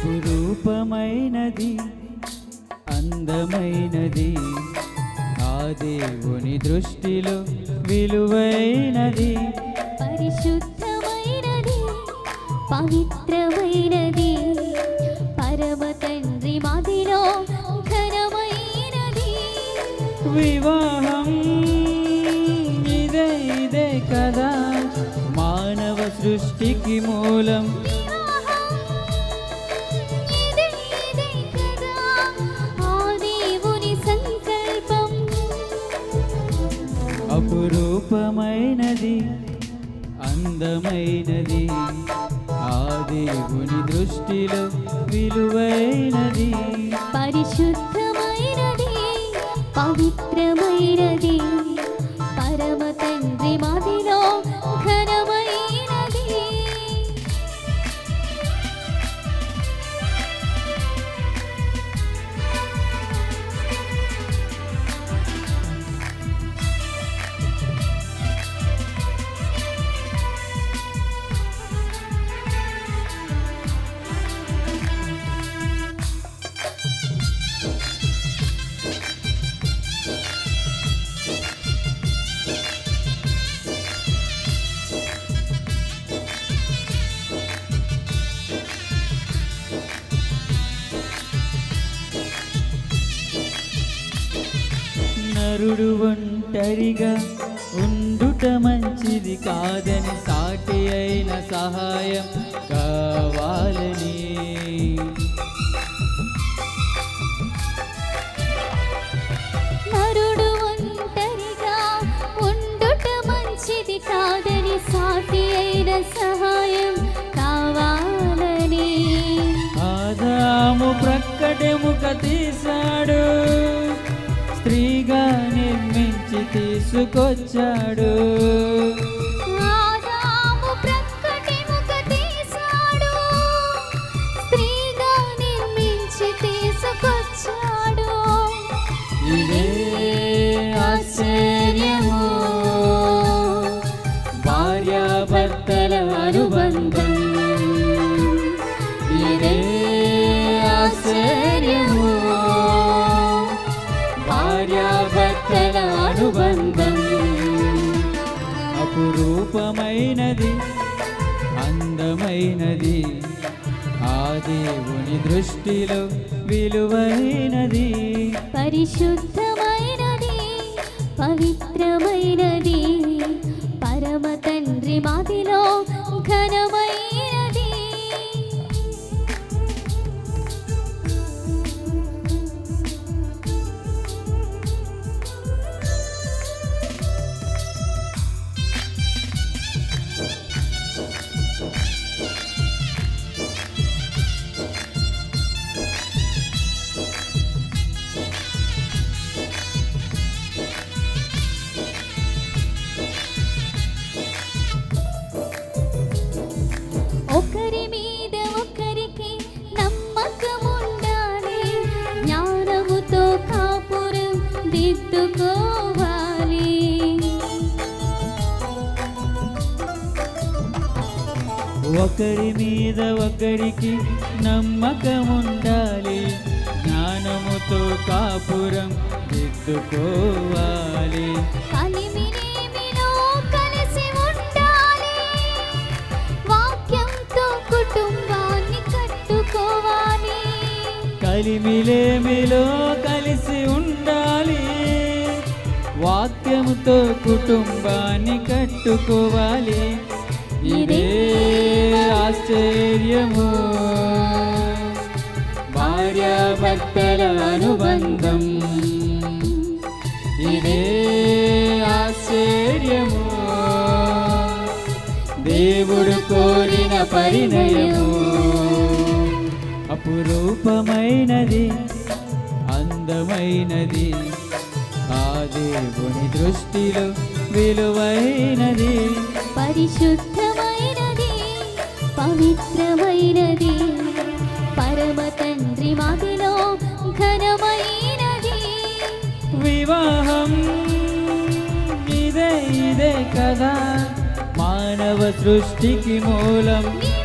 అపురూపమైనది అందమైనది ఆ దేవుని దృష్టిలో విలువైనది పరిశుద్ధమైనది పవిత్రమైనది పరమ తండ్రి మదిలో ఘనమైనది వివాహం ఇదే ఇదే కదా మానవ సృష్టికి మూలం వివాహం ఇదే ఇదే కదా ఆ దేవుని సంకల్పం అపురూపమైనది అందమైనది ఆ దేవుని దృష్టిలో విలువైనది పరిశుద్ధమైనది పవిత్రమైనది పరమ తండ్రి మదిలో ఘనమైనది నరుడు ఒంటరిగా ఉండుట మంచిది కాదని సాటి అయిన సహాయం కావాలని నరుడు ఒంటరిగా ఉండుట మంచిది కాదని సాటి అయిన సహాయం కావాలని ఆదాము ప్రక్కటెముక తీశాడు స్త్రీగా నిర్మించి తీసుకొచ్చాడు ఆదాము ప్రక్కటెముక తీశాడు స్త్రీగా నిర్మించి తీసుకొచ్చాడు ఇదే ఆశ్చర్యము భార్యాభర్తల అనుబంధం ఇదే ఆశ్చర్యము భార్యాభర్తల అనుబంధం అపురూపమైనది అందమైనది ఆ దేవుని దృష్టిలో విలువైనది పరిశుద్ధమైనది పవిత్రమైనది పరమ తండ్రి మాదిలో ఘనమైనది ఒకరి మీద ఒకరికి నమ్మకం ఉండాలి జ్ఞానముతో కాపురం దిద్దుకోవాలి ఒకరి మీద ఒకరికి నమ్మకం ఉండాలి జ్ఞానముతో కాపురం దిద్దుకోవాలి కలిమినేమిలో కలిసి ఉండాలి వాక్యంతో కుటుంబాన్ని కట్టుకోవాలి కలిమిలేమిలో కలిసి ఉండాలి వాక్యముతో కుటుంబాన్ని కట్టుకోవాలి ఇదే ఆశ్చర్యము భార్యాభర్తల అనుబంధం ఇదే ఆశ్చర్యము దేవుడు కోరిన పరిణయము అపురూపమైనది అందమైనది ఆ దేవుని దృష్టిలో విలువైనది పరిశుద్ధమైనది పవిత్రమైనది పరమ తండ్రి మదిలో ఘనమైనది వివాహం ఇదే ఇదే కదా మానవ సృష్టికి మూలం వివాహం